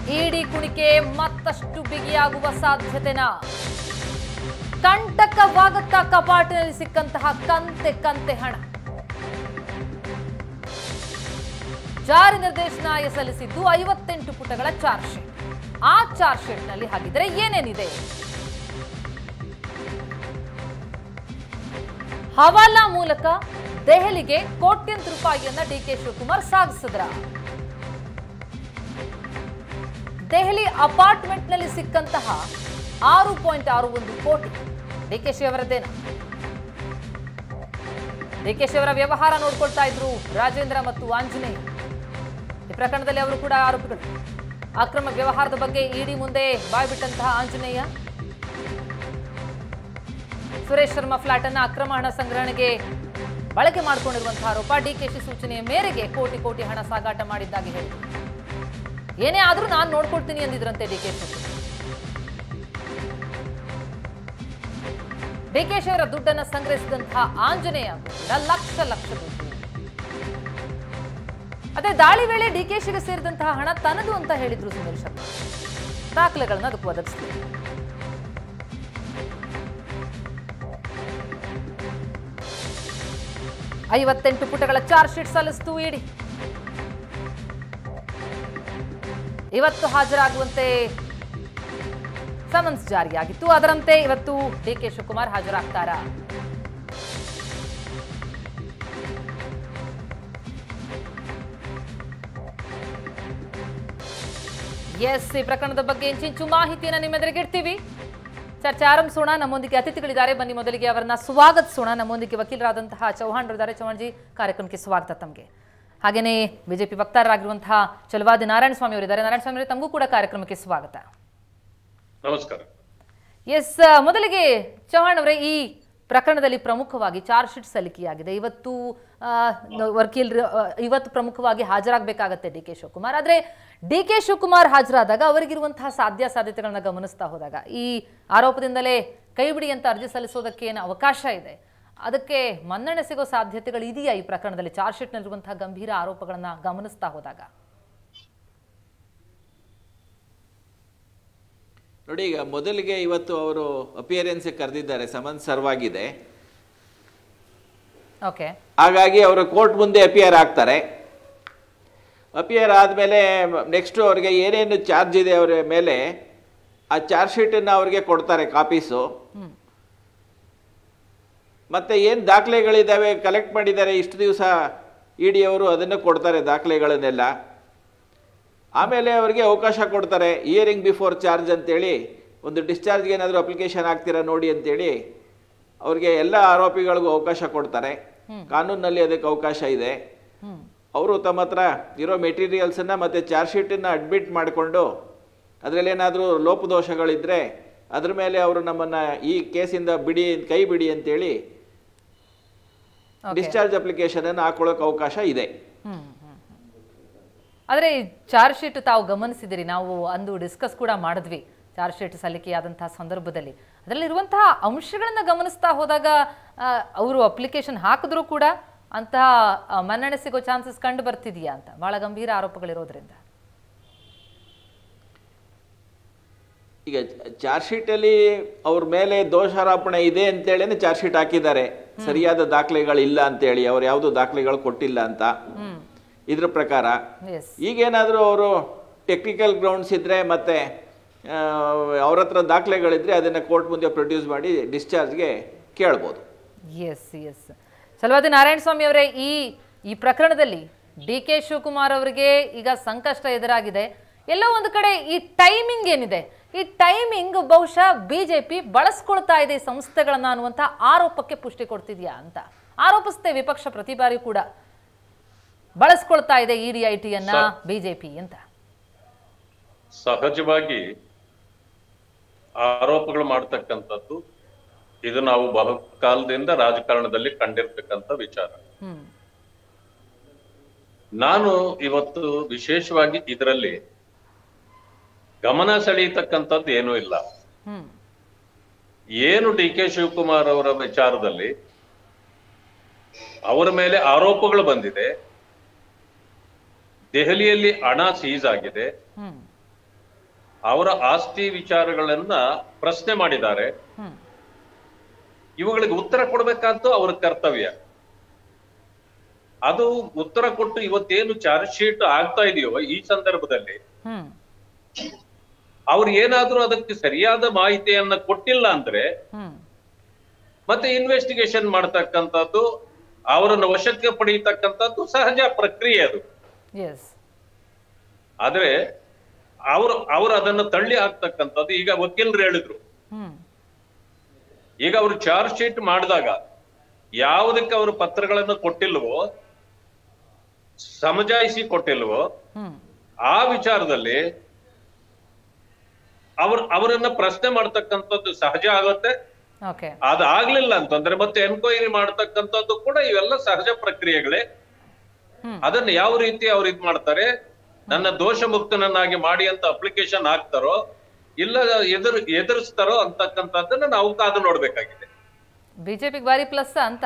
ಇಡಿ ಕುಣಿಕೆ ಮತ್ತಷ್ಟು ಬಿಗಿಯಾಗುವ ಸಾಧ್ಯತೆನಾ ಕಂಟಕವಾಗುತ್ತಾ ಕಪಾಟಿನಲ್ಲಿ ಸಿಕ್ಕಂತಹ ಕಂತೆ ಕಂತೆ ಹಣ ಜಾರಿ ನಿರ್ದೇಶನಾಲಯ ಸಲ್ಲಿಸಿದ್ದು ಐವತ್ತೆಂಟು ಪುಟಗಳ ಚಾರ್ಜ್ ಶೀಟ್ ಆ ಚಾರ್ಜ್ ಶೀಟ್ನಲ್ಲಿ ಹಾಗಿದ್ರೆ ಏನೇನಿದೆ ಹವಾಲಾ ಮೂಲಕ ದೆಹಲಿಗೆ ಕೋಟ್ಯಂತರ ರೂಪಾಯಿಯನ್ನ ಡಿಕೆ ಶಿವಕುಮಾರ್ ಸಾಗಿಸಿದ್ರ ದೆಹಲಿ ಅಪಾರ್ಟ್ಮೆಂಟ್ನಲ್ಲಿ ಸಿಕ್ಕಂತಹ ಆರು ಪಾಯಿಂಟ್ ಆರು ಒಂದು ಕೋಟಿ ಡಿಕೆಶಿ ಅವರದ್ದೇನ ಡಿಕೆಶಿ ಅವರ ವ್ಯವಹಾರ ನೋಡ್ಕೊಳ್ತಾ ಇದ್ರು ರಾಜೇಂದ್ರ ಮತ್ತು ಆಂಜನೇಯ ಈ ಪ್ರಕರಣದಲ್ಲಿ ಅವರು ಕೂಡ ಆರೋಪಿಗಳು ಅಕ್ರಮ ವ್ಯವಹಾರದ ಬಗ್ಗೆ ಇಡಿ ಮುಂದೆ ಬಾಯ್ಬಿಟ್ಟಂತಹ ಆಂಜನೇಯ ಸುರೇಶ್ ಶರ್ಮಾ ಫ್ಲಾಟ್ ಅನ್ನ ಅಕ್ರಮ ಹಣ ಸಂಗ್ರಹಣೆಗೆ ಬಳಕೆ ಮಾಡಿಕೊಂಡಿರುವಂತಹ ಆರೋಪ ಡಿಕೆಶಿ ಸೂಚನೆಯ ಮೇರೆಗೆ ಕೋಟಿ ಕೋಟಿ ಹಣ ಸಾಗಾಟ ಮಾಡಿದ್ದಾಗಿ ಹೇಳಿದರು ಏನೇ ಆದ್ರೂ ನಾನು ನೋಡ್ಕೊಳ್ತೀನಿ ಅಂದಿದ್ರಂತೆ ಡಿಕೆಶಿ ಡಿಕೆಶಿ ಅವರ ದುಡ್ಡನ್ನ ಸಂಗ್ರಹಿಸಿದಂತಹ ಆಂಜನೇಯ ಕೂಡ ಲಕ್ಷ ಲಕ್ಷ ದುಡ್ಡು ಅದೇ ದಾಳಿ ವೇಳೆ ಡಿಕೆಶಿಗೆ ಸೇರಿದಂತಹ ಹಣ ತನದು ಅಂತ ಹೇಳಿದ್ರು ಸುನೀಲ್ ಶರ್ಮಾ ದಾಖಲೆಗಳನ್ನ ಅದಕ್ಕೆ ಒದಗಿಸಿದ್ರು ಐವತ್ತೆಂಟು ಪುಟಗಳ ಚಾರ್ಜ್ ಶೀಟ್ ಸಲ್ಲಿಸಿತು ಇಡಿ ಇವತ್ತು ಹಾಜರಾಗುವಂತೆ ಸಮನ್ಸ್ ಜಾರಿಯಾಗಿತ್ತು ಅದರಂತೆ ಇವತ್ತು ಡಿಕೆ ಶಿವಕುಮಾರ್ ಹಾಜರಾಗ್ತಾರಾ ಎಸ್ ಈ ಪ್ರಕರಣದ ಬಗ್ಗೆ ಇಂಚಿಂಚು ಮಾಹಿತಿಯನ್ನು ನಿಮ್ಮೆದುರಿಗೆ ಇಡ್ತೀವಿ ಚರ್ಚೆ ಆರಂಭಿಸೋಣ ನಮ್ಮೊಂದಿಗೆ ಅತಿಥಿಗಳಿದ್ದಾರೆ ಬನ್ನಿ ಮೊದಲಿಗೆ ಅವರನ್ನ ಸ್ವಾಗತಿಸೋಣ ನಮ್ಮೊಂದಿಗೆ ವಕೀಲರಾದಂತಹ ಚೌಹಾಣ್ ಇದ್ದಾರೆ ಚೌಹಾಣ್ಜಿ ಕಾರ್ಯಕ್ರಮಕ್ಕೆ ಸ್ವಾಗತ ತಮಗೆ ಹಾಗೆಯೇ ಬಿಜೆಪಿ ವಕ್ತಾರರಾಗಿರುವಂತಹ ಚಲವಾದಿ ನಾರಾಯಣ ಸ್ವಾಮಿ ಅವರಿದ್ದಾರೆ ನಾರಾಯಣ ಸ್ವಾಮಿ ಅವರೇ ತಮಗೂ ಕೂಡ ಕಾರ್ಯಕ್ರಮಕ್ಕೆ ಸ್ವಾಗತ ನಮಸ್ಕಾರ ಎಸ್ ಮೊದಲಿಗೆ ಚೌಹಾಣ್ ಅವರೇ ಈ ಪ್ರಕರಣದಲ್ಲಿ ಪ್ರಮುಖವಾಗಿ ಚಾರ್ಜ್ ಶೀಟ್ ಸಲ್ಲಿಕೆಯಾಗಿದೆ ಇವತ್ತು ಆ, ನ- ವಕೀಲರು ಆ, ಇವತ್ತು ಪ್ರಮುಖವಾಗಿ ಹಾಜರಾಗಬೇಕಾಗತ್ತೆ ಡಿ ಕೆ ಶಿವಕುಮಾರ್ ಆದರೆ ಡಿ ಕೆ ಶಿವಕುಮಾರ್ ಹಾಜರಾದಾಗ ಅವರಿಗಿರುವಂತಹ ಸಾಧ್ಯ ಸಾಧ್ಯತೆಗಳನ್ನ ಗಮನಿಸ್ತಾ ಹೋದಾಗ ಈ ಆರೋಪದಿಂದಲೇ ಕೈ ಬಿಡಿ ಅಂತ ಅರ್ಜಿ ಸಲ್ಲಿಸೋದಕ್ಕೆ ಏನು ಅವಕಾಶ ಇದೆ ಅದಕ್ಕೆ ಮನ್ನಣೆ ಸಿಗೋ ಸಾಧ್ಯತೆಗಳು ಇದೆಯಾ ಈ ಪ್ರಕರಣದಲ್ಲಿ ಚಾರ್ಜ್ ಶೀಟ್ನಲ್ಲಿರುವಂತಹ ಗಂಭೀರ ಆರೋಪಗಳನ್ನ ಗಮನಿಸ್ತಾ ಹೋದಾಗ ನೋಡಿ ಈಗ ಮೊದಲಿಗೆ ಇವತ್ತು ಅವರು ಅಪಿಯರೆನ್ಸ್ ಕರೆದಿದ್ದಾರೆ ಸಮನ್ ಸರ್ವ್ ಆಗಿದೆ ಓಕೆ ಹಾಗಾಗಿ ಅವರು ಕೋರ್ಟ್ ಮುಂದೆ ಅಪಿಯರ್ ಆಗ್ತಾರೆ ಅಪಿಯರ್ ಆದಮೇಲೆ ನೆಕ್ಸ್ಟು ಅವ್ರಿಗೆ ಏನೇನು ಚಾರ್ಜ್ ಇದೆ ಅವರ ಮೇಲೆ ಆ ಚಾರ್ಜ್ ಶೀಟನ್ನು ಅವ್ರಿಗೆ ಕೊಡ್ತಾರೆ ಕಾಪೀಸು ಮತ್ತು ಏನು ದಾಖಲೆಗಳಿದ್ದಾವೆ ಕಲೆಕ್ಟ್ ಮಾಡಿದ್ದಾರೆ ಇಷ್ಟು ದಿವಸ ಇ ಡಿ ಅವರು ಅದನ್ನು ಕೊಡ್ತಾರೆ ದಾಖಲೆಗಳನ್ನೆಲ್ಲ ಆಮೇಲೆ ಅವರಿಗೆ ಅವಕಾಶ ಕೊಡ್ತಾರೆ ಇಯರಿಂಗ್ ಬಿಫೋರ್ ಚಾರ್ಜ್ ಅಂತೇಳಿ ಒಂದು ಡಿಸ್ಚಾರ್ಜ್ಗೆ ಏನಾದರೂ ಅಪ್ಲಿಕೇಶನ್ ಹಾಕ್ತೀರಾ ನೋಡಿ ಅಂತೇಳಿ ಅವ್ರಿಗೆ ಎಲ್ಲ ಆರೋಪಿಗಳಿಗೂ ಅವಕಾಶ ಕೊಡ್ತಾರೆ ಕಾನೂನಲ್ಲಿ ಅದಕ್ಕೆ ಅವಕಾಶ ಇದೆ ಹ್ಮ್ ಅವರು ತಮ್ಮ ಹತ್ರ ಇರೋ ಮೆಟೀರಿಯಲ್ಸನ್ನು ಮತ್ತು ಚಾರ್ಜ್ ಶೀಟನ್ನು ಅಡ್ಮಿಟ್ ಮಾಡಿಕೊಂಡು ಅದರಲ್ಲಿ ಏನಾದರೂ ಲೋಪದೋಷಗಳಿದ್ದರೆ ಅದ್ರ ಮೇಲೆ ಅವರು ನಮ್ಮನ್ನು ಈ ಕೇಸಿಂದ ಬಿಡಿ ಕೈ ಬಿಡಿ ಅಂತೇಳಿ ಓಕೆ ಡಿಸ್ಚಾರ್ಜ್ ಅಪ್ಲಿಕೇಶನನ್ನು ಹಾಕೊಳ್ಳೋಕೆ ಅವಕಾಶ ಇದೆ ಹ್ಮ್, ಹ್ಮ್, ಹ್ಮ್. ಆದ್ರೆ ಈ ಚಾರ್ಜ್ ಶೀಟ್ ತಾವು ಗಮನಿಸಿದಿರಿ ನಾವು ಅಂದು ಡಿಸ್ಕಸ್ ಕೂಡ ಮಾಡಿದ್ವಿ ಚಾರ್ಜ್ ಶೀಟ್ ಸಲ್ಲಿಕೆಯಾದಂತಹ ಸಂದರ್ಭದಲ್ಲಿ ಅದರಲ್ಲಿರುವಂತಹ ಅಂಶಗಳನ್ನ ಗಮನಿಸ್ತಾ ಹೋದಾಗ ಆ, ಅವರು ಅಪ್ಲಿಕೇಶನ್ ಹಾಕಿದ್ರು ಕೂಡ ಅಂತಹ ಆ, ಮನ್ನಣೆ ಸಿಗೋ ಚಾನ್ಸಸ್ ಕಂಡು ಬರ್ತಿದೆಯಾ ಅಂತ ಬಹಳ ಗಂಭೀರ ಆರೋಪಗಳಿರೋದ್ರಿಂದ ಈಗ ಚಾರ್ಜ್ ಶೀಟಲ್ಲಿ ಅವ್ರ ಮೇಲೆ ದೋಷಾರೋಪಣೆ ಇದೆ ಅಂತೇಳಿ ಚಾರ್ಜ್ ಶೀಟ್ ಹಾಕಿದ್ದಾರೆ ಸರಿಯಾದ ದಾಖಲೆಗಳಿಲ್ಲ ಅಂತೇಳಿ ಅವ್ರು ಯಾವುದು ದಾಖಲೆಗಳು ಕೊಟ್ಟಿಲ್ಲ ಅಂತ ಹ್ಮ್ ಇದ್ರ ಪ್ರಕಾರ ಎಸ್ ಈಗೇನಾದರೂ ಅವರು ಟೆಕ್ನಿಕಲ್ ಗ್ರೌಂಡ್ಸ್ ಇದ್ದರೆ ಮತ್ತು ಅವ್ರ ಹತ್ರ ದಾಖಲೆಗಳಿದ್ರೆ ಅದನ್ನು ಕೋರ್ಟ್ ಮುಂದೆ ಪ್ರೊಡ್ಯೂಸ್ ಮಾಡಿ ಡಿಸ್ಚಾರ್ಜ್ಗೆ ಕೇಳ್ಬೋದು ಎಸ್ ಎಸ್ ಸಲವಾದಿ ನಾರಾಯಣ ಸ್ವಾಮಿ ಅವರೇ ಈ ಈ ಪ್ರಕರಣದಲ್ಲಿ ಡಿ ಕೆ ಶಿವಕುಮಾರ್ ಅವರಿಗೆ ಈಗ ಸಂಕಷ್ಟ ಎದುರಾಗಿದೆ ಎಲ್ಲೋ ಒಂದು ಕಡೆ ಈ ಟೈಮಿಂಗ್ ಏನಿದೆ ಈ ಟೈಮಿಂಗ್ ಬಹುಶಃ ಬಿಜೆಪಿ ಬಳಸ್ಕೊಳ್ತಾ ಇದೆ ಈ ಸಂಸ್ಥೆಗಳನ್ನ ಅನ್ನುವಂಥ ಆರೋಪಕ್ಕೆ ಪುಷ್ಟಿ ಕೊಡ್ತಿದ್ಯಾ ಅಂತ ಆರೋಪಿಸುತ್ತೆ ವಿಪಕ್ಷ ಪ್ರತಿ ಬಾರಿ ಕೂಡ ಬಳಸ್ಕೊಳ್ತಾ ಇದೆ ಇ ಡಿ ಐ ಟಿಯನ್ನ ಬಿಜೆಪಿ ಅಂತ ಸಹಜವಾಗಿ ಆರೋಪಗಳು ಮಾಡ್ತಕ್ಕಂಥದ್ದು ಇದು ನಾವು ಬಹುಕಾಲದಿಂದ ರಾಜಕಾರಣದಲ್ಲಿ ಕಂಡಿರ್ತಕ್ಕಂಥ ವಿಚಾರ ಹ್ಮ್ ನಾನು ಇವತ್ತು ವಿಶೇಷವಾಗಿ ಇದರಲ್ಲಿ ಗಮನ ಸೆಳೆಯತಕ್ಕಂಥದ್ದು ಏನೂ ಇಲ್ಲ ಹ್ಮ್ ಏನು ಡಿ ಕೆ ಶಿವಕುಮಾರ್ ಅವರ ವಿಚಾರದಲ್ಲಿ ಅವರ ಮೇಲೆ ಆರೋಪಗಳು ಬಂದಿದೆ ದೆಹಲಿಯಲ್ಲಿ ಹಣ ಸೀಸ್ ಆಗಿದೆ ಹ್ಮ್ ಅವರ ಆಸ್ತಿ ವಿಚಾರಗಳನ್ನ ಪ್ರಶ್ನೆ ಮಾಡಿದ್ದಾರೆ ಹ್ಮ್ ಇವುಗಳಿಗೆ ಉತ್ತರ ಕೊಡ್ಬೇಕಾದ್ದು ಅವ್ರ ಕರ್ತವ್ಯ ಅದು ಉತ್ತರ ಕೊಟ್ಟು ಇವತ್ತೇನು ಚಾರ್ಜ್ ಶೀಟ್ ಆಗ್ತಾ ಇದೆಯೋ ಈ ಸಂದರ್ಭದಲ್ಲಿ ಹ್ಮ್ ಅವ್ರು ಏನಾದ್ರೂ ಅದಕ್ಕೆ ಸರಿಯಾದ ಮಾಹಿತಿಯನ್ನ ಕೊಟ್ಟಿಲ್ಲ ಅಂದ್ರೆ ಹ್ಮ್ ಮತ್ತೆ ಇನ್ವೆಸ್ಟಿಗೇಷನ್ ಮಾಡ್ತಕ್ಕಂಥದ್ದು ಅವರನ್ನು ವಶಕ್ಕೆ ಪಡೆಯತಕ್ಕಂಥದ್ದು ಸಹಜ ಪ್ರಕ್ರಿಯೆ ಅದು ಎಸ್ ಆದ್ರೆ ಅವರು ಅವರು ಅದನ್ನು ತಳ್ಳಿ ಹಾಕ್ತಕ್ಕಂಥದ್ದು ಈಗ ವಕೀಲರು ಹೇಳಿದ್ರು ಹ್ಮ್ ಈಗ ಅವರು ಚಾರ್ಜ್ ಶೀಟ್ ಮಾಡಿದಾಗ ಯಾವುದಕ್ಕೆ ಅವರು ಪತ್ರಗಳನ್ನು ಕೊಟ್ಟಿಲ್ವೋ ಸಮಜಾಯಿಸಿ ಕೊಟ್ಟಿಲ್ವೋ ಹ್ಮ್ ಆ ವಿಚಾರದಲ್ಲಿ ಅವ್ರ ಅವರನ್ನ ಪ್ರಶ್ನೆ ಮಾಡ್ತಕ್ಕಂಥದ್ದು ಸಹಜ ಆಗುತ್ತೆ ಓಕೆ ಅದಾಗ್ಲಿಲ್ಲ ಅಂತಂದ್ರೆ ಮತ್ತೆ ಎನ್ಕ್ವೈರಿ ಮಾಡ್ತಕ್ಕಂಥದ್ದು ಕೂಡ ಇವೆಲ್ಲ ಸಹಜ ಪ್ರಕ್ರಿಯೆಗಳೇ ಹ್ಮ್. ಅದನ್ನ ಯಾವ ರೀತಿ ಅವ್ರು ಇದ್ ಮಾಡ್ತಾರೆ ನನ್ನ ದೋಷ ಮುಕ್ತನನ್ನಾಗಿ ಮಾಡಿ ಅಂತ ಅಪ್ಲಿಕೇಶನ್ ಹಾಕ್ತಾರೋ ಇಲ್ಲ ಎದುರು ಎದುರಿಸ್ತಾರೋ ಅಂತಕ್ಕಂಥದ್ದನ್ನ ನಾವು ಕಾದು ನೋಡ್ಬೇಕಾಗಿದೆ ಬಿಜೆಪಿಗೆ ಭಾರಿ ಪ್ಲಸ್ ಅಂತ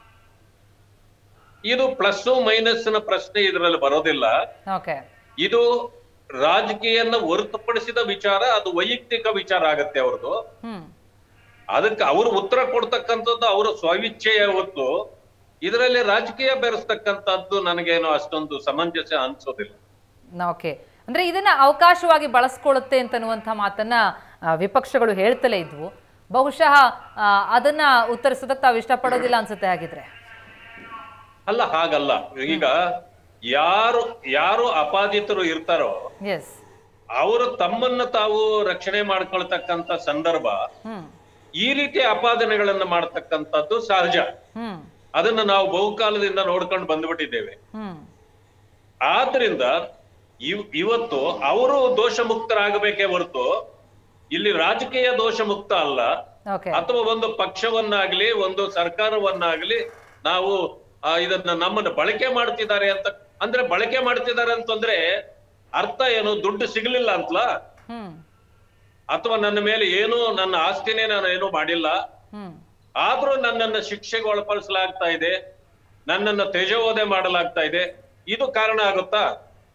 ಇದು ಪ್ಲಸ್ ಮೈನಸ್ ನ ಪ್ರಶ್ನೆ ಇದರಲ್ಲಿ ಬರೋದಿಲ್ಲ ಓಕೆ ಇದು ರಾಜಕೀಯನ ಹೊರತುಪಡಿಸಿದ ವಿಚಾರ ಅದು ವೈಯಕ್ತಿಕ ವಿಚಾರ ಆಗತ್ತೆ ಅವ್ರದ್ದು ಹ್ಮ್ ಅದಕ್ಕೆ ಅವರು ಉತ್ತರ ಕೊಡ್ತಕ್ಕಂಥದ್ದು ಅವರ ಸ್ವವಿಚ್ಛೆಯ ಹೊತ್ತು ಇದರಲ್ಲಿ ರಾಜಕೀಯ ಬೆರೆಸ್ತಕ್ಕಂಥದ್ದು ನನಗೇನು ಅಷ್ಟೊಂದು ಸಮಂಜಸ ಅನ್ಸೋದಿಲ್ಲ ಓಕೆ ಅಂದ್ರೆ ಇದನ್ನ ಅವಕಾಶವಾಗಿ ಬಳಸ್ಕೊಳ್ಳುತ್ತೆ ಅಂತನ್ನುವಂಥ ಮಾತನ್ನ ಆ, ವಿಪಕ್ಷಗಳು ಹೇಳ್ತಲೇ ಇದ್ವು ಬಹುಶಃ ಆ, ಅದನ್ನ ಉತ್ತರಿಸೋದಕ್ಕೆ ತಾವು ಇಷ್ಟಪಡೋದಿಲ್ಲ ಅನ್ಸುತ್ತೆ ಹಾಗಿದ್ರೆ ಅಲ್ಲ ಹಾಗಲ್ಲ ಈಗ ಯಾರು ಯಾರು ಅಪಾದಿತರು ಇರ್ತಾರೋ ಎಸ್ ಅವರು ತಮ್ಮನ್ನ ತಾವು ರಕ್ಷಣೆ ಮಾಡ್ಕೊಳ್ತಕ್ಕಂಥ ಸಂದರ್ಭ ಹ್ಮ್ ಈ ರೀತಿ ಅಪಾದನೆಗಳನ್ನ ಮಾಡ್ತಕ್ಕಂಥದ್ದು ಸಹಜ ಹ್ಮ್ ಅದನ್ನ ನಾವು ಬಹುಕಾಲದಿಂದ ನೋಡ್ಕೊಂಡು ಬಂದ್ಬಿಟ್ಟಿದ್ದೇವೆ ಹ್ಮ್ ಆದ್ರಿಂದ ಇವ್ ಇವತ್ತು ಅವರು ದೋಷ ಮುಕ್ತರಾಗಬೇಕೇ ಹೊರತು ಇಲ್ಲಿ ರಾಜಕೀಯ ದೋಷ ಮುಕ್ತ ಅಲ್ಲ ಓಕೆ ಅಥವಾ ಒಂದು ಪಕ್ಷವನ್ನಾಗ್ಲಿ ಒಂದು ಸರ್ಕಾರವನ್ನಾಗ್ಲಿ ನಾವು ಆ, ಇದನ್ನ ನಮ್ಮನ್ನ ಬಳಕೆ ಮಾಡ್ತಿದ್ದಾರೆ ಅಂತ ಅಂದ್ರೆ ಬಳಕೆ ಮಾಡ್ತಿದ್ದಾರೆ ಅಂತಂದ್ರೆ ಅರ್ಥ ಏನು ದುಡ್ಡು ಸಿಗ್ಲಿಲ್ಲ ಅಂತಲಾ ಹ್ಮ್ ಅಥವಾ ನನ್ನ ಮೇಲೆ ಏನು ನನ್ನ ಆಸ್ತಿನೇ ನಾನು ಏನು ಮಾಡಿಲ್ಲ ಹ್ಮ್ ಆದ್ರೂ ನನ್ನನ್ನ ಶಿಕ್ಷೆಗೆ ಒಳಪಡಿಸಲಾಗ್ತಾ ಇದೆ ನನ್ನನ್ನ ತೇಜೋವಧೆ ಮಾಡಲಾಗ್ತಾ ಇದೆ ಇದು ಕಾರಣ ಆಗುತ್ತಾ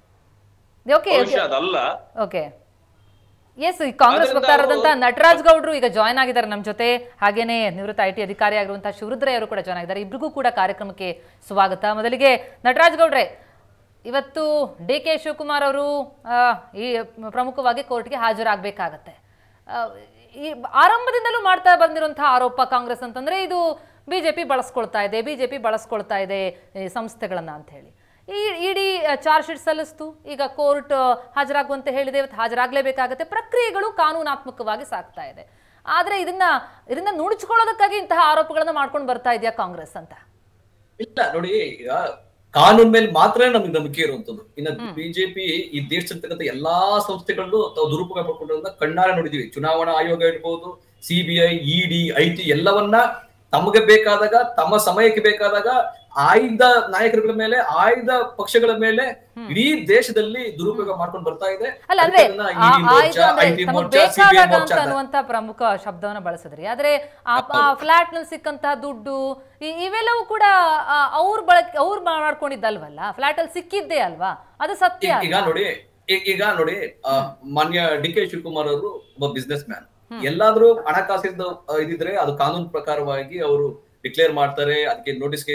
ಓಕೆ ಬಹುಶಃ ಅದಲ್ಲ ಓಕೆ ಎಸ್ ಕಾಂಗ್ರೆಸ್ ಅದರಿಂದ ವಕ್ತಾರರಾದಂತ ಅವರು- ನಟರಾಜ್ ಗೌಡ್ರು ಈಗ ಜಾಯ್ನ್ ಆಗಿದ್ದಾರೆ ನಮ್ಮ ಜೊತೆ ಹಾಗೇನೆ ನಿವೃತ್ತ ಐ ಟಿ ಅಧಿಕಾರಿ ಆಗಿರುವಂತಹ ಶಿವರುದ್ರಯ್ಯ ಅವರು ಕೂಡ ಜಾಯ್ನ್ ಆಗಿದ್ದಾರೆ ಇಬ್ರಿಗೂ ಕೂಡ ಕಾರ್ಯಕ್ರಮಕ್ಕೆ ಸ್ವಾಗತ ಮೊದಲಿಗೆ ನಟರಾಜ್ ಗೌಡ್ರೆ ಇವತ್ತು ಡಿ ಕೆ ಶಿವಕುಮಾರ್ ಅವರು ಆ, ಈ ಪ್ರಮುಖವಾಗಿ ಕೋರ್ಟ್ಗೆ ಹಾಜರಾಗಬೇಕಾಗತ್ತೆ ಈ ಆರಂಭದಿಂದಲೂ ಮಾಡ್ತಾ ಬಂದಿರುವಂತಹ ಆರೋಪ ಕಾಂಗ್ರೆಸ್ ಅಂತಂದ್ರೆ ಇದು ಬಿಜೆಪಿ ಬಳಸ್ಕೊಳ್ತಾ ಇದೆ ಬಿಜೆಪಿ ಬಳಸ್ಕೊಳ್ತಾ ಇದೆ ಈ ಸಂಸ್ಥೆಗಳನ್ನ ಅಂತ ಹೇಳಿ ಈ ಇಡೀ ಚಾರ್ಜ್ ಶೀಟ್ ಸಲ್ಲಿಸ್ತು ಈಗ ಕೋರ್ಟ್ ಹಾಜರಾಗುವಂತೆ ಹೇಳಿದೆ ಇವತ್ತು ಹಾಜರಾಗಲೇಬೇಕಾಗತ್ತೆ ಪ್ರಕ್ರಿಯೆಗಳು ಕಾನೂನಾತ್ಮಕವಾಗಿ ಸಾಗ್ತಾ ಇದೆ ಆದ್ರೆ ಇದನ್ನ ಇದನ್ನ ನುಣುಚ್ಕೊಳ್ಳೋದಕ್ಕಾಗಿ ಇಂತಹ ಆರೋಪಗಳನ್ನ ಮಾಡ್ಕೊಂಡು ಬರ್ತಾ ಇದೆಯಾ ಕಾಂಗ್ರೆಸ್ ಅಂತ ಇಲ್ಲ ನೋಡಿ ಈಗ ಕಾನೂನ್ ಮೇಲೆ ಮಾತ್ರ ನಮ್ಗೆ ನಂಬಿಕೆ ಇರುವಂತದ್ದು ಇನ್ನ ಬಿಜೆಪಿ ಈ ದೇಶದಲ್ಲಿರ್ತಕ್ಕಂಥ ಎಲ್ಲಾ ಸಂಸ್ಥೆಗಳನ್ನು ತಾವು ದುರುಪಯೋಗ ಪಡ್ಕೊಂಡಿರೋದನ್ನ ಕಣ್ಣಾರೆ ನೋಡಿದೀವಿ ಚುನಾವಣಾ ಆಯೋಗ ಇರ್ಬೋದು ಸಿಬಿಐ ಇಡಿ ಐ ಟಿ ಎಲ್ಲವನ್ನ ತಮಗೆ ಬೇಕಾದಾಗ ತಮ್ಮ ಸಮಯಕ್ಕೆ ಬೇಕಾದಾಗ ಆಯ್ದ ನಾಯಕರುಗಳ ಮೇಲೆ ಆಯ್ದ ಪಕ್ಷಗಳ ಮೇಲೆ ಇಡೀ ದೇಶದಲ್ಲಿ ದುರುಪಯೋಗ ಮಾಡ್ಕೊಂಡು ಬರ್ತಾ ಇದೆ ಅಲ್ಲ ಅಂದ್ರೆ ಅದನ್ನ ಆ- ED ಮೋರ್ಚಾ, ಆಯ್ತು ಅಂದ್ರೆ IT ತಮಗೆ ಮೋರ್ಚಾ, CBI ಬೇಕಾದಾಗ ಮೋರ್ಚಾ ಅಂತ ಅಂತ. ಅನ್ನುವಂತ ಪ್ರಮುಖ ಶಬ್ದವನ್ನ ಬಳಸಿದ್ರಿ ಆದ್ರೆ ಆ ಫ್ಲಾಟ್ ನಲ್ಲಿ ಸಿಕ್ಕಂತಹ ದುಡ್ಡು ಈ- ಇವೆಲ್ಲವೂ ಕೂಡ ಅವ್ರ ಬಳಕೆ ಅವ್ರು ಮಾಡ್ಕೊಂಡಿದ್ದಲ್ವಲ್ಲ ಫ್ಲಾಟ್ ಅಲ್ಲಿ ಸಿಕ್ಕಿದ್ದೇ ಅಲ್ವಾ ಅದು ಸತ್ಯ ಈಗ- ಈಗ ನೋಡಿ ಈ- ಈಗ ನೋಡಿ ಆ, ಮಾನ್ಯ ಡಿ ಕೆ ಶಿವಕುಮಾರ್ ಅವರು ಒಬ್ಬ ಬಿಸ್ನೆಸ್ ಮ್ಯಾನ್ ಎಲ್ಲಾದ್ರೂ ಹಣಕಾಸಿಂದ ಆ, ಇದಿದ್ರೆ ಅದು ಕಾನೂನು ಪ್ರಕಾರವಾಗಿ ಅವರು ಡಿಕ್ಲೇರ್ ಮಾಡ್ತಾರೆ ಅದಕ್ಕೆ ನೋಟಿಸ್ಗೆ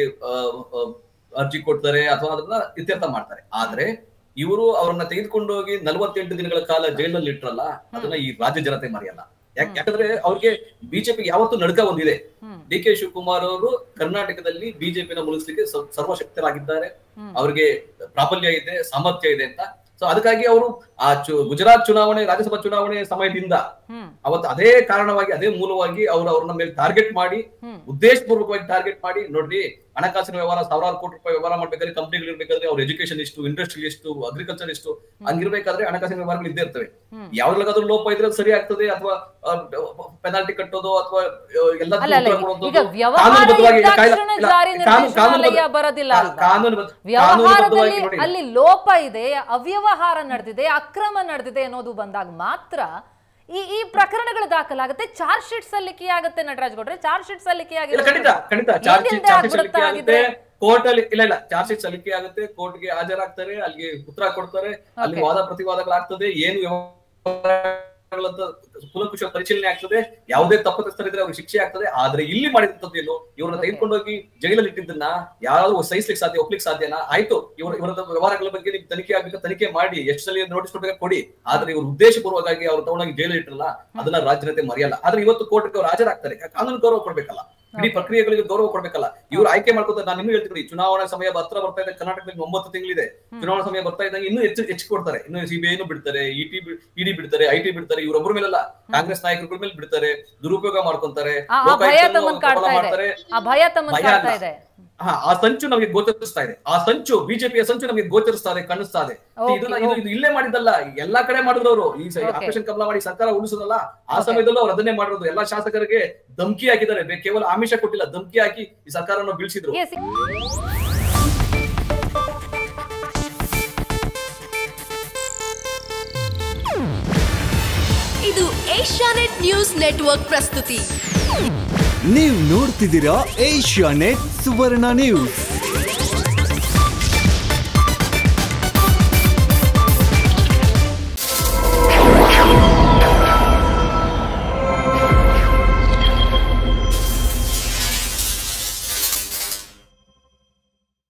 ಅರ್ಜಿ ಕೊಡ್ತಾರೆ ಅಥವಾ ಅದನ್ನ ಇತ್ಯರ್ಥ ಮಾಡ್ತಾರೆ ಆದ್ರೆ ಇವರು ಅವ್ರನ್ನ ತೆಗೆದುಕೊಂಡು ಹೋಗಿ ನಲವತ್ತೆಂಟು ದಿನಗಳ ಕಾಲ ಜೈಲಲ್ಲಿ ಇಟ್ರಲ್ಲ ಅದನ್ನ ಈ ರಾಜ್ಯ ಜನತೆ ಮರೆಯಲ್ಲ ಯಾಕ್- ಯಾಕಂದ್ರೆ ಅವ್ರಿಗೆ ಬಿಜೆಪಿ ಯಾವತ್ತೂ ನಡ್ಕ ಒಂದಿದೆ ಹ್ಮ್. ಡಿ ಕೆ ಶಿವಕುಮಾರ್ ಅವರು ಕರ್ನಾಟಕದಲ್ಲಿ ಬಿಜೆಪಿನ ಮುಗಿಸ್ಲಿಕ್ಕೆ ಸ- ಸರ್ವಶಕ್ತರಾಗಿದ್ದಾರೆ ಹ್ಮ್. ಅವ್ರಿಗೆ ಪ್ರಾಬಲ್ಯ ಇದೆ ಸಾಮರ್ಥ್ಯ ಇದೆ ಅಂತ ಸೊ ಅದಕ್ಕಾಗಿ ಅವರು ಆ ಚು- ಗುಜರಾತ್ ಚುನಾವಣೆ ರಾಜ್ಯಸಭಾ ಚುನಾವಣೆ ಸಮಯದಿಂದ ಹ್ಮ್ ಅವತ್ತು ಅದೇ ಕಾರಣವಾಗಿ ಅದೇ ಮೂಲವಾಗಿ ಅವರು ಅವ್ರನ್ನ ಮೇಲೆ ಟಾರ್ಗೆಟ್ ಮಾಡಿ ಹ್ಮ್ ಉದ್ದೇಶಪೂರ್ವಕವಾಗಿ ಟಾರ್ಗೆಟ್ ಮಾಡಿ ನೋಡ್ರಿ ಹಣಕಾಸಿನ ವ್ಯವಹಾರ ಸಾವಿರಾರು ಕೋಟಿ ರೂಪಾಯಿ ವ್ಯವಹಾರ ಮಾಡ್ಬೇಕಾದ್ರೆ ಕಂಪ್ನಿಗಳು ಇರ್ಬೇಕಾದ್ರೆ ಅವ್ರ ಎಜುಕೇಶನ್ ಇಷ್ಟು ಇಂಡಸ್ಟ್ರಿ ಎಷ್ಟು ಅಗ್ರಿಕಲ್ಚರ್ ಎಷ್ಟು ಹಂಗಿರ್ಬೇಕಾದ್ರೆ ಹಣಕಾಸಿನ ವ್ಯವಹಾರಗಳು ಇದ್ದೇ ಇರ್ತವೆ ಹ್ಮ್. ಯಾವ್ದ್ರಲ್ಲಾದ್ರೂ ಲೋಪ ಇದ್ರೆ ಅದು ಸರಿ ಆಗ್ತದೆ ಅಥವಾ ಪೆನಾಲ್ಟಿ ಕಟ್ಟೋದು ಅಥವಾ ಎಲ್ಲ ಅಲ್ಲ, ಅಲ್ಲ, ಈಗ ವ್ಯವಹಾರ ಇದ್ದ ತಕ್ಷಣ ಜಾರಿ ನಿರ್ದೇಶನಾಲಯ ಬರೋದಿಲ್ಲ ಅಲ್ವಾ? ವ್ಯವಹಾರದಲ್ಲಿ ಅಲ್ಲಿ ಲೋಪ ಇದೆ ಅವ್ಯವಹಾರ ನಡೆದಿದೆ ಅಕ್ರಮ ನಡೆದಿದೆ ಅನ್ನೋದು ಬಂದಾಗ ಮಾತ್ರ ಈ ಈ ಪ್ರಕರಣಗಳು ದಾಖಲಾಗುತ್ತೆ ಚಾರ್ಜ್ ಶೀಟ್ ಸಲ್ಲಿಕೆ ಆಗುತ್ತೆ ನಟರಾಜ್ ಗೌಡ್ರೆ ಚಾರ್ಜ್ ಶೀಟ್ ಸಲ್ಲಿಕೆ ಇಲ್ಲ ಖಂಡಿತ ಖಂಡಿತ ಚಾರ್ಜ್ ಶೀಟ್ ಚಾರ್ಜ್ ಶೀಟ್ ಸಲ್ಲಿಕೆ ಆಗುತ್ತೆ ಕೋರ್ಟ್ ಅಲ್ಲಿ ಇಲ್ಲ ಇಲ್ಲ ಚಾರ್ಜ್ ಶೀಟ್ ಸಲ್ಲಿಕೆ ಆಗುತ್ತೆ ಕೋರ್ಟ್ಗೆ ಹಾಜರಾಗ್ತಾರೆ ಅಲ್ಲಿಗೆ ಉತ್ತರ ಕೊಡ್ತಾರೆ ಅಲ್ಲಿ Okay. ವಾದ ಪ್ರತಿವಾದಗಳಾಗ್ತದೆ ಏನು ವ್ಯವಹಾರ ವ್ಯವಹಾರಗಳಂತ ಕುಲಂಕುಷ ಪರಿಶೀಲನೆ ಆಗ್ತದೆ ಯಾವುದೇ ತಪ್ಪಿತಸ್ಥರಿದ್ರೆ ಅವ್ರಿಗೆ ಶಿಕ್ಷೆ ಆಗ್ತದೆ ಆದ್ರೆ ಇಲ್ಲಿ ಮಾಡಿದಂತದ್ದು ಏನು ಇವ್ರನ್ನ ತೆಗೆದುಕೊಂಡೋಗಿ ಜೈಲಲ್ಲಿ ಇಟ್ಟಿದ್ದನ್ನ ಯಾರು ಸಹಿಸ್ಲಿಕ್ಕೆ ಸಾಧ್ಯ ಒಪ್ಲಿಕ್ಕೆ ಸಾಧ್ಯನಾ ಆಯ್ತು ಇವ್ರ ಇವರ ವ್ಯವಹಾರಗಳ ಬಗ್ಗೆ ನೀವು ತನಿಖೆ ಆಗ್ಬೇಕು ತನಿಖೆ ಮಾಡಿ ಎಷ್ಟು ಸಲ ನೋಟಿಸ್ ಕೊಡ್ಬೇಕು ಕೊಡಿ ಆದ್ರೆ ಇವ್ರು ಉದ್ದೇಶಪೂರ್ವಕವಾಗಿ ಅವ್ರು ತಗೊಂಡೋಗಿ ಜೈಲಲ್ಲಿ ಇಟ್ಟರಲ್ಲ ಅದನ್ನ ರಾಜ್ಯನತೆ ಮರೆಯಲ್ಲ ಆದ್ರೆ ಇವತ್ತು ಕೋರ್ಟ್ಗೆ ಅವ್ರು ಹಾಜರಾಗ್ತಾರೆ ಕಾನೂನು ಗೌರವ ಕೊಡ್ಬೇಕಲ್ಲ ಇಡೀ ಪ್ರಕ್ರಿಯೆಗಳಿಗೆ ಗೌರವ ಕೊಡ್ಬೇಕಲ್ಲ ಇವ್ರು ಆಯ್ಕೆ ಮಾಡ್ಕೊತಾರೆ ನಾನು ನಿಮ್ಗೆ ಹೇಳ್ತೀನಿ ಚುನಾವಣಾ ಸಮಯ ಹತ್ರ ಬರ್ತಾ ಇದೆ ಕರ್ನಾಟಕದಲ್ಲಿ ಒಂಬತ್ತು ತಿಂಗಳಿದೆ ಚುನಾವಣಾ ಸಮಯ ಬರ್ತಾ ಇದ್ದಂಗೆ ಇನ್ನೂ ಹೆಚ್ಚು ಹೆಚ್ಚು ಕೊಡ್ತಾರೆ ಇನ್ನು ಸಿಬಿಐನು ಬಿಡ್ತಾರೆ ಇಟಿ ಇಡಿ ಬಿಡ್ತಾರೆ ಐಟಿ ಬಿಡ್ತಾರೆ ಇವರೊಬ್ಬರ ಮೇಲೆಲ್ಲ ಕಾಂಗ್ರೆಸ್ ನಾಯಕರುಗಳ ಮೇಲೆ ಬಿಡ್ತಾರೆ ದುರುಪಯೋಗ ಮಾಡ್ಕೊಂತಾರೆ ಆ ಆ ಭಯ ಲೋಕಾಯುಕ್ತರನ್ನು ತಮ್ಮನ್ ಕಾಡ್ತಾ ಪ್ರಬಲ ಇದೆ ಮಾಡ್ತಾರೆ ಆ ಭಯ ತಮ್ಮನ್ ಭಯ ಕಾಡ್ತಾ ಅಲ್ಲ. ಇದೆ ಹಾ ಆ ಸಂಚು ನಮಗೆ ಗೋಚರಿಸ್ತಾ ಇದೆ ಆ ಸಂಚು ಬಿಜೆಪಿಯ ಸಂಚು ನಮಗೆ ಗೋಚರಿಸ್ತಾ ಇದೆ ಕಾಣಿಸ್ತಾ ಇದೆ Okay, ಇದನ್ನ ಇದು ಇದು ಇಲ್ಲೇ ಮಾಡಿದ್ದಲ್ಲ ಎಲ್ಲಾ ಕಡೆ ಮಾಡಿದ್ರು ಅವರು ಈ Okay. ಆಪರೇಷನ್ ಕಮಲ ಮಾಡಿ ಸರ್ಕಾರ ಉಳಿಸೋದಲ್ಲ ಆ Okay. ಸಮಯದಲ್ಲೂ ಅವ್ರು ಅದನ್ನೇ ಮಾಡಿರೋದು ಎಲ್ಲಾ ಶಾಸಕರಿಗೆ ಧಮ್ಕಿ ಹಾಕಿದ್ದಾರೆ ಬೇ- ಕೇವಲ ಆಮಿಷ ಕೊಟ್ಟಿಲ್ಲ ಧಮ್ಕಿ ಹಾಕಿ ಈ ಸರ್ಕಾರವನ್ನು ಬೀಳಿಸಿದ್ರು ಎಸ್ ಇದು ಏಷ್ಯಾನೆಟ್ ನ್ಯೂಸ್ ನೆಟ್ವರ್ಕ್ ಪ್ರಸ್ತುತಿ ನೀವು ನೋಡ್ತಿದ್ದೀರಾ ಏಷ್ಯಾ ನೆಟ್ ಸುವರ್ಣ ನ್ಯೂಸ್